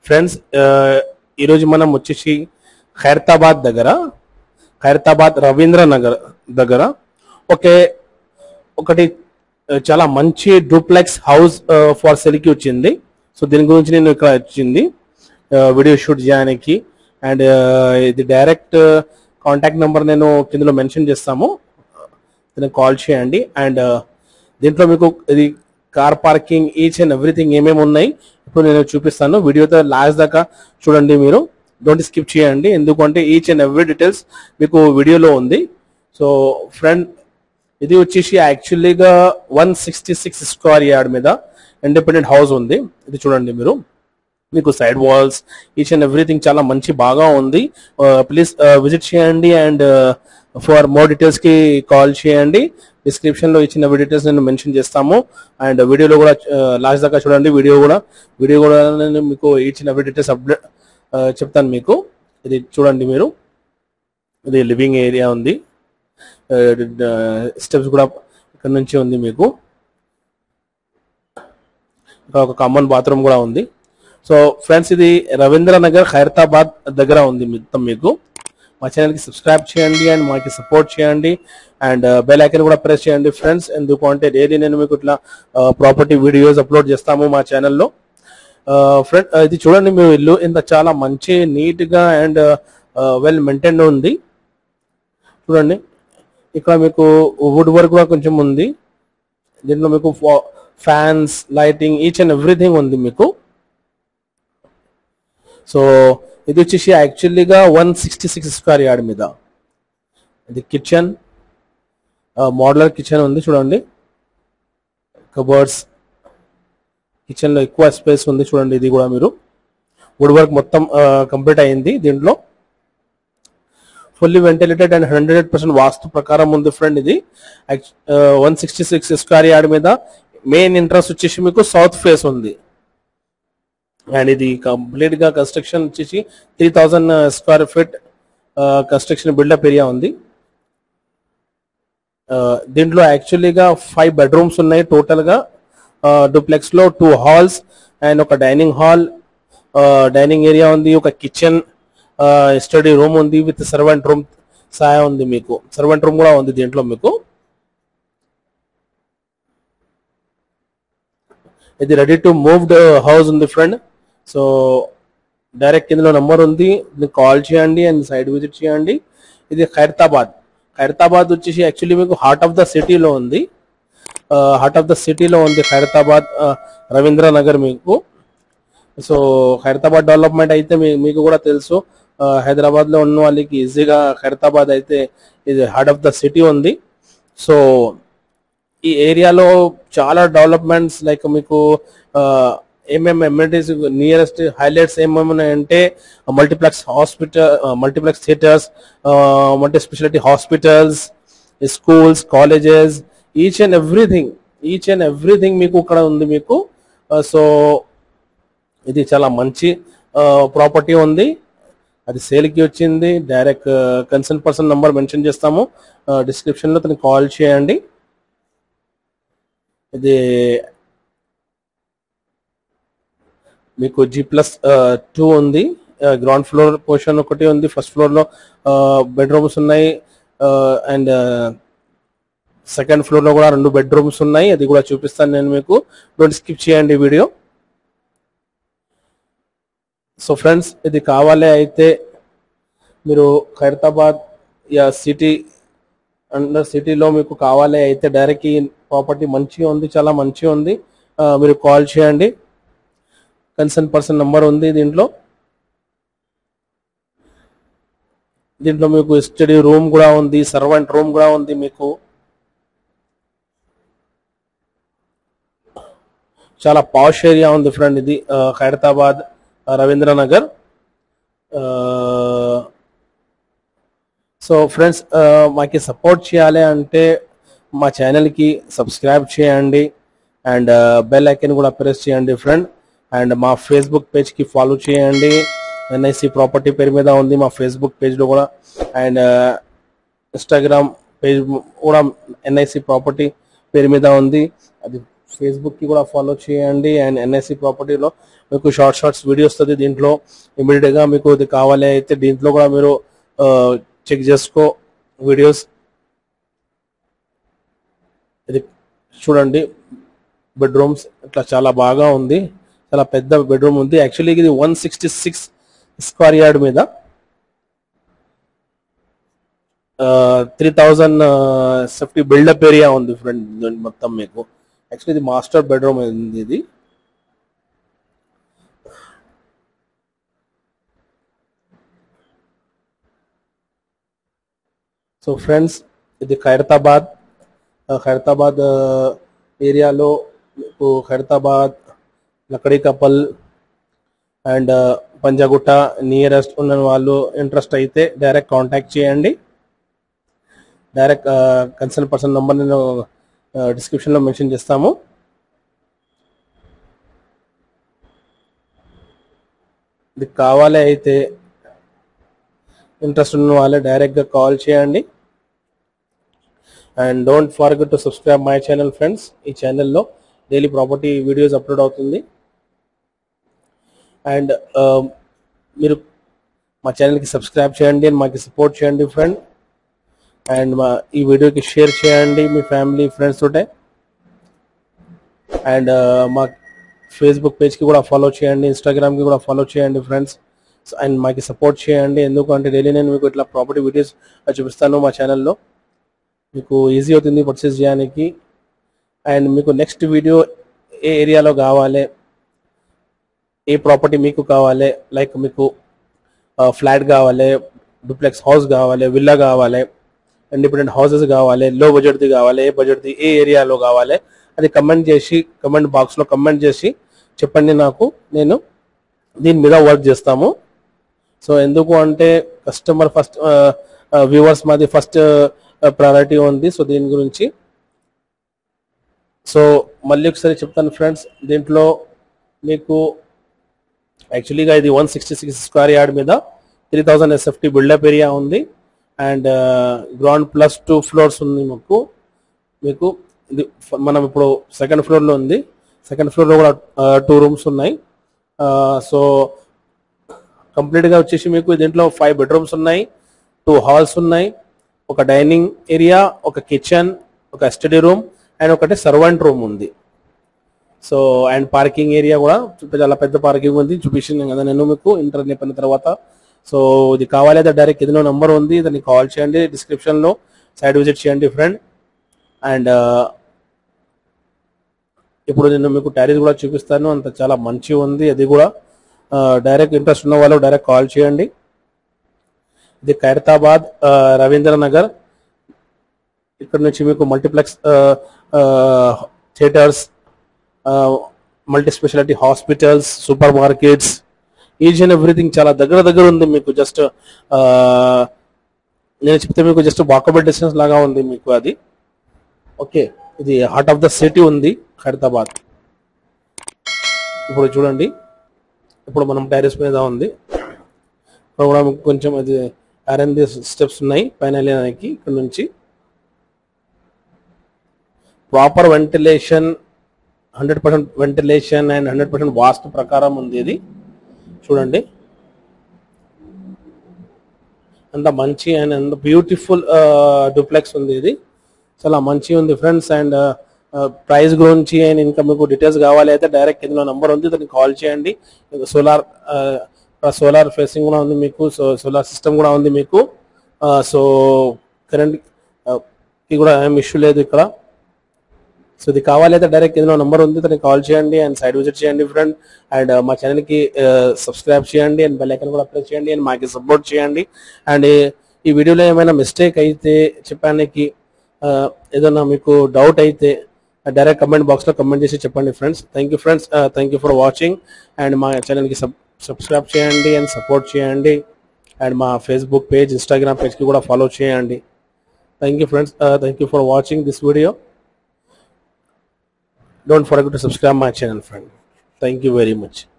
friends ఈరోజు మనం వచ్చేసి ఖైరతాబాద్ దగ్గర ఖైరతాబాద్ రవీంద్ర నగర్ దగ్గర ఒకే ఒకటి ఆ, చాలా మంచి డూప్లెక్స్ హౌస్ ఫర్ సెల్కి వచ్చింది సో దీని గురించి నేను ఇక్కడ వచ్చింది వీడియో షూట్ చేయడానికి అండ్ ఇది డైరెక్ట్ కాంటాక్ట్ నెంబర్ నేను కిందలో మెన్షన్ చేస్తాము దీనికి కాల్ చేయండి అండ్ దీంట్లో మీకు ఇది car parking each and everything ఏమేమి ఉన్నాయి ఇప్పుడు నేను చూపిస్తాను వీడియోతో లాస్ట్ దాకా చూడండి మీరు డోంట్ స్కిప్ చేయండి ఎందుకంటే ఈచ్ అండ్ ఎవ్రీ డీటెయిల్స్ మీకు వీడియోలో ఉంది సో ఫ్రెండ్ ఇది వచ్చేసి యాక్చువల్లీగా one sixty six square yard మీద ఇండిపెండెంట్ హౌస్ ఉంది ఇది చూడండి మీరు మీకు side walls each and everything చాలా మంచి బాగా ఉంది ప్లీజ్ విజిట్ చేయండి అండ్ ఫర్ మోర్ డీటెయిల్స్ కి కాల్ చేయండి డిస్క్రిప్షన్ లో ఇచ్చిన డీటెయిల్స్ నేను మెన్షన్ చేస్తాము అండ్ వీడియోలో కూడా లాస్ట్ దాకా చూడండి వీడియో కూడా వీడియో కూడా నేను మీకు each and every details update చెప్తాను మీకు ఇది చూడండి మీరు ఇది లివింగ్ ఏరియా ఉంది స్టెప్స్ కూడా ఇక్కడ నుంచి ఉంది మీకు ఇక్కడ ఒక కామన్ బాత్రూమ్ కూడా ఉంది సో ఫ్రెండ్స్ ఇది రవీంద్ర నగర్ ఖైరతాబాద్ దగ్గర ఉంది మొత్తం మీకు మా ఛానల్కి సబ్స్క్రైబ్ చేయండి అండ్ మాకి సపోర్ట్ చేయండి అండ్ బెల్ ఐకన్ కూడా ప్రెస్ చేయండి ఫ్రెండ్స్ ఎందుకంటే డైలీ నేను మీకు ఇట్లా ప్రాపర్టీ వీడియోస్ అప్లోడ్ చేస్తాము మా ఛానల్లో ఫ్రెండ్ ఇది చూడండి మీ ఇల్లు ఇంత చాలా మంచి నీట్ గా అండ్ వెల్ మెయింటైన్ ఉంది చూడండి ఇక్కడ మీకు వుడ్ వర్క్ కూడా కొంచెం ఉంది దీంట్లో మీకు fans lighting each and everything ఉంది మీకు సో ఇది వచ్చేసి యాక్చువల్లీగా one sixty six square yard మీద ఇది కిచెన్ మోడలర్ కిచెన్ ఉంది చూడండి కబర్డ్స్ కిచెన్ లో ఎక్కువ స్పేస్ ఉంది చూడండి ఇది కూడా మీరు వుడ్ వర్క్ మొత్తం కంప్లీట్ అయింది దీంట్లో fully ventilated and hundred percent vastu ప్రకారం ఉంది ఫ్రెండ్ ఇది one sixty six square yard మీద మెయిన్ ఇంట్రెస్ట్ వచ్చేసి మీకు సౌత్ ఫేస్ ఉంది అండ్ ఇది కంప్లీట్ గా కన్స్ట్రక్షన్ వచ్చేసి three thousand square feet construction buildup area ఉంది దీంట్లో యాక్చువల్లీగా ఫైవ్ బెడ్రూమ్స్ ఉన్నాయి టోటల్ గా డూప్లెక్స్ లో టూ హాల్స్ అండ్ ఒక డైనింగ్ హాల్ డైనింగ్ ఏరియా ఉంది ఒక కిచెన్ స్టడీ రూమ్ ఉంది విత్ సర్వెంట్ రూమ్ సహాయం ఉంది మీకు సర్వెంట్ రూమ్ కూడా ఉంది దీంట్లో మీకు ఇది రెడీ టు మూవ్డ్ హౌస్ ఉంది ఫ్రెండ్ సో డైరెక్ట్ ఇందులో నంబర్ ఉంది కాల్ చేయండి అండ్ సైడ్ విజిట్ చేయండి ఇది ఖైరతాబాద్ ఖైరతాబాద్ వచ్చేసి యాక్చువల్లీ మీకు హార్ట్ ఆఫ్ ద సిటీలో ఉంది హార్ట్ ఆఫ్ ద సిటీలో ఉంది ఖైరతాబాద్ రవీంద్ర నగర్ మీకు సో ఖైరతాబాద్ డెవలప్మెంట్ అయితే మీ- మీకు కూడా తెలుసు హైదరాబాద్ లో ఉన్న వాళ్ళకి ఈజీగా ఖైరతాబాద్ అయితే ఇది హార్ట్ ఆఫ్ ద సిటీ ఉంది సో ఈ ఏరియాలో చాలా డెవలప్మెంట్స్ లైక్ మీకు ఏమేమి ఎమ్యూనిటీస్ నియరెస్ట్ హైలైట్స్ ఏమేమి ఉన్నాయంటే multiplex hospital multiplex theatres multi speciality hospitals schools colleges each and everything each and everything మీకు ఇక్కడ ఉంది మీకు సో ఇది చాలా మంచి ప్రాపర్టీ ఉంది అది సేల్కి వచ్చింది direct concern person number mention చేస్తాము డిస్క్రిప్షన్ లో తనకి కాల్ చేయండి ఇది మీకు జీ ప్లస్ టూ ఉంది గ్రౌండ్ ఫ్లోర్ పోర్షన్ ఒకటి ఉంది ఫస్ట్ ఫ్లోర్ లో బెడ్రూమ్స్ ఉన్నాయి అండ్ సెకండ్ ఫ్లోర్ లో కూడా రెండు బెడ్రూమ్స్ ఉన్నాయి అది కూడా చూపిస్తాను నేను మీకు డోంట్ స్కిప్ చేయండి వీడియో సో ఫ్రెండ్స్ ఇది కావాలి అయితే మీరు ఖైరతాబాద్ యా సిటీ అండర్ సిటీలో మీకు కావాలి అయితే డైరెక్ట్ ఈ ప్రాపర్టీ మంచిగా ఉంది చాలా మంచిగా ఉంది ఆ, మీరు కాల్ చేయండి కన్సర్న్ పర్సన్ నంబర్ ఉంది దీంట్లో దీంట్లో మీకు స్టడీ రూమ్ కూడా ఉంది సర్వెంట్ రూమ్ కూడా ఉంది మీకు చాలా పాష్ ఏరియా ఉంది ఫ్రెండ్ ఇది ఆ, ఖైరతాబాద్ ఆ, రవీంద్ర నగర్ సో ఫ్రెండ్స్ మాకి సపోర్ట్ చేయాలి అంటే మా ఛానల్కి సబ్స్క్రైబ్ చేయండి అండ్ బెల్ ఐకన్ కూడా ప్రెస్ చేయండి ఫ్రెండ్ అండ్ మా ఫేస్బుక్ పేజ్కి ఫాలో చేయండి ఎన్ఐసి ప్రాపర్టీ పేరు మీద ఉంది మా ఫేస్బుక్ పేజ్లో కూడా అండ్ ఇన్స్టాగ్రామ్ పేజ్ కూడా ఎన్ఐసి ప్రాపర్టీ పేరు మీద ఉంది అది ఫేస్బుక్కి కూడా ఫాలో చేయండి అండ్ ఎన్ఎస్సి ప్రాపర్టీలో మీకు షార్ట్ షార్ట్స్ వీడియో వస్తుంది దీంట్లో ఇమీడియట్గా మీకు ఇది కావాలి అయితే దీంట్లో కూడా మీరు చెక్ చేసుకో వీడియోస్ ఇది చూడండి బెడ్రూమ్స్ ఇట్లా చాలా బాగా ఉంది చాలా పెద్ద బెడ్రూమ్ ఉంది యాక్చువల్లీ ఇది one sixty six square yard మీద three thousand fifty buildup area ఉంది ఫ్రెండ్ మొత్తం మీకు యాక్చువల్లీ ఇది మాస్టర్ బెడ్రూమ్ ఉంది ఇది సో ఫ్రెండ్స్ ఇది ఖైరతాబాద్ ఆ, ఖైరతాబాద్ ఆ, ఏరియాలో మీకు Khairatabad Lakdikapul and Panjagutta nearest ఉన్న వాళ్ళు ఇంట్రెస్ట్ అయితే డైరెక్ట్ కాంటాక్ట్ చేయండి డైరెక్ట్ కన్సల్ట్ పర్సన్ నెంబర్ నేను డిస్క్రిప్షన్లో మెన్షన్ చేస్తాము ఇది కావాలి అయితే ఇంట్రెస్ట్ ఉన్న వాళ్ళే డైరెక్ట్గా కాల్ చేయండి and don't forget to subscribe my channel friends ఈ ఛానల్లో డైలీ ప్రాపర్టీ వీడియోస్ అప్లోడ్ అవుతుంది అండ్ మీరు మా ఛానల్కి సబ్స్క్రైబ్ చేయండి అండ్ మాకు సపోర్ట్ చేయండి ఫ్రెండ్ అండ్ మా ఈ వీడియోకి షేర్ చేయండి మీ ఫ్యామిలీ ఫ్రెండ్స్ తోటే అండ్ మా ఫేస్బుక్ పేజ్కి కూడా ఫాలో చేయండి ఇన్స్టాగ్రామ్కి కూడా ఫాలో చేయండి ఫ్రెండ్స్ అండ్ మాకు సపోర్ట్ చేయండి ఎందుకంటే డైలీ నేను మీకు ఇట్లా ప్రాపర్టీ వీడియోస్ చూపిస్తాను మా ఛానల్లో మీకు ఈజీ అవుతుంది పర్చేస్ చేయడానికి అండ్ మీకు నెక్స్ట్ వీడియో ఏ ఏరియాలో కావాలి ఏ ప్రాపర్టీ మీకు కావాలి లైక్ మీకు ఫ్లాట్ కావాలి డూప్లెక్స్ హౌస్ కావాలి విల్లా కావాలి ఇండిపెండెంట్ హౌసెస్ కావాలి లో బడ్జెట్ది కావాలి ఏ బడ్జెట్ది ఏ ఏరియాలో కావాలి అది కమెంట్ చేసి కమెంట్ బాక్స్లో కమెంట్ చేసి చెప్పండి నాకు నేను దీని మీద వర్క్ చేస్తాము సో ఎందుకు అంటే కస్టమర్ ఫస్ట్ వ్యూవర్స్ మాది ఫస్ట్ ప్రయారిటీ ఉంది సో దీని గురించి సో మళ్ళీ ఒకసారి చెప్తాను ఫ్రెండ్స్ దీంట్లో మీకు యాక్చువల్లీగా ఇది one sixty six square yard మీద three thousand SFT buildup area ఉంది and ground plus two floors ఉంది మాకు మీకు ఇది ఫ- మనం ఇప్పుడు సెకండ్ ఫ్లోర్లో ఉంది సెకండ్ ఫ్లోర్లో కూడా టూ రూమ్స్ ఉన్నాయి సో కంప్లీట్గా వచ్చేసి మీకు దీంట్లో ఫైవ్ బెడ్రూమ్స్ ఉన్నాయి టూ హాల్స్ ఉన్నాయి ఒక డైనింగ్ ఏరియా ఒక కిచెన్ ఒక స్టడీ రూమ్ అండ్ ఒకటి సర్వెంట్ రూమ్ ఉంది సో అండ్ పార్కింగ్ ఏరియా కూడా చుట్టూ చాలా పెద్ద పార్కింగ్ ఉంది చూపించాను కదా నేను మీకు ఇంటర్నెట్ అయిపోయిన తర్వాత సో ఇది కావాలి అయితే డైరెక్ట్ ఇదిలో నెంబర్ ఉంది దాన్ని కాల్ చేయండి డిస్క్రిప్షన్ లో సైడ్ విజిట్ చేయండి ఫ్రెండ్ అండ్ ఇప్పుడు నేను మీకు టారీస్ కూడా చూపిస్తాను అంత చాలా మంచి ఉంది అది కూడా డైరెక్ట్ ఇంట్రెస్ట్ ఉన్న వాళ్ళు డైరెక్ట్ కాల్ చేయండి ఇది ఖైరతాబాద్ ఆ, రవీంద్ర నగర్ ఇక్కడ నుంచి మీకు multiplex theatres multi speciality hospitals super markets each and everything చాలా దగ్గర దగ్గర ఉంది మీకు జస్ట్ నేను చెప్తే మీకు జస్ట్ వాకబుల్ డిస్టెన్స్ లాగా ఉంది మీకు అది ఓకే ఇది హార్ట్ ఆఫ్ ద సిటీ ఉంది ఖైరతాబాద్ ఇప్పుడు చూడండి ఇప్పుడు మనం టైరస్ మీద ఉంది ఇప్పుడు కూడా మీకు కొంచెం అది ఆర్ఎండి స్టెప్స్ ఉన్నాయి పైన వెళ్ళడానికి ఇక్కడ నుంచి proper ventilation hundred percent ventilation and hundred percent vastu ప్రకారం ఉంది ఇది చూడండి అంత మంచి అండ్ అంత బ్యూటిఫుల్ డూప్లెక్స్ ఉంది ఇది చాలా మంచి ఉంది ఫ్రెండ్స్ అండ్ ప్రైస్ గురించి అండ్ ఇంకా మీకు డీటెయిల్స్ కావాలి అయితే డైరెక్ట్ ఇందులో నంబర్ ఉంది దాన్ని కాల్ చేయండి సోలార్ సోలార్ ఫేసింగ్ కూడా ఉంది మీకు సో సోలార్ సిస్టమ్ కూడా ఉంది మీకు సో కరెంట్ కి కూడా ఏం ఇష్యూ లేదు ఇక్కడ సో ఇది కావాలి అయితే డైరెక్ట్ ఇందులో నంబర్ ఉంది దాన్ని కాల్ చేయండి అండ్ సైడ్ విజిట్ చేయండి ఫ్రెండ్ అండ్ మా ఛానల్ కి సబ్స్క్రైబ్ చేయండి అండ్ బెల్ ఐకన్ కూడా ప్రెస్ చేయండి అండ్ మాకు సపోర్ట్ చేయండి అండ్ ఈ వీడియోలో ఏమైనా మిస్టేక్ అయితే చెప్పడానికి ఆ, ఏదైనా మీకు డౌట్ అయితే డైరెక్ట్ కమెంట్ బాక్స్ లో కమెంట్ చేసి చెప్పండి friends thank you friends thank you for watching and మా ఛానల్ కి సబ్స్క్రైబ్ చేయండి అండ్ సపోర్ట్ చేయండి అండ్ మా ఫేస్బుక్ పేజ్ ఇన్స్టాగ్రామ్ పేజ్ కి కూడా ఫాలో చేయండి thank you friends thank you for watching this video don't forget to subscribe my channel friend thank you very much